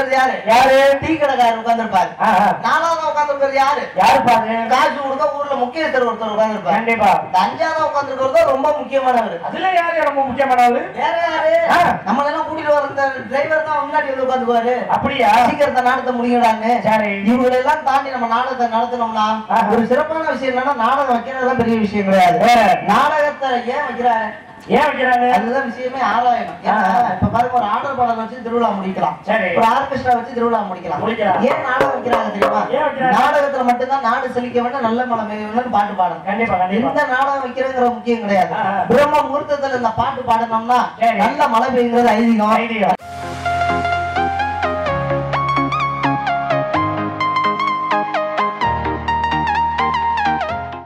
உட்கார்ந்துருக்கிறது யாரு யாரு டீ கடைக்காரர் உட்கார்ந்துருப்பாரு ஆ, ஆ. நாலாவது உட்கார்ந்துருக்கிறது யாரு யாரு பாரு காசு கொடுக்க ஊர்ல முக்கியஸ்தர் ஒருத்தர் உட்கார்ந்துருப்பாரு கண்டிப்பா இந்த அஞ்சாவது உட்கார்ந்துருக்கிறது தான் ரொம்ப முக்கியமானவர் அதுல யாரு ரொம்ப முக்கியமானது வேற யாரு ஆ. நம்மள எல்லாம் கூட்டிட்டு வர இந்த டிரைவர் தான் முன்னாடி வந்து உட்காந்துக்குவாரு அப்படியா சீக்கிரத்தை நடத்த முடியலான்னு சரி இவங்களை எல்லாம் தாண்டி நம்ம நாடகத்தை நடத்தணும்னா ஆஹா. ஒரு சிறப்பான விஷயம் என்னன்னா நாடகம் வைக்கிறதுலாம் பெரிய விஷயம் கிடையாது வேற. நாடகத்தை ஏன் வைக்கிறாங்க ஏன் வைக்கிறாங்க அதுதான் விஷயமே ஆராயணும் ஏன்னா ஆஹா. இப்ப பாருங்க ஒரு ஆடல் பாடல் வச்சு திருவிழா முடிக்கலாம் சரி. ஒரு ஆர்கெஸ்ட்ரா வச்சு திருவிழா முடிக்கலாம் முடிக்கலாம். ஏன் நாடகம் வைக்கிறாங்க தெரியுமா ஏன் வைக்கிறாங்க? நாடகத்துல மட்டும்தான் நாடு செழிக்க வேண்டும் நல்ல மழை பெய்ய வேண்டும் பாட்டு பாடணும் கண்டிப்பா கண்டிப்பா இந்த நாடகம் வைக்கிறங்கிற முக்கியம் கிடையாது ஆஹா. பிரம்ம முகூர்த்தத்துல இந்த பாட்டு பாடணும்னா சரி. நல்ல மழை பெய்யுங்கிறது ஐதீகம் ஐடியா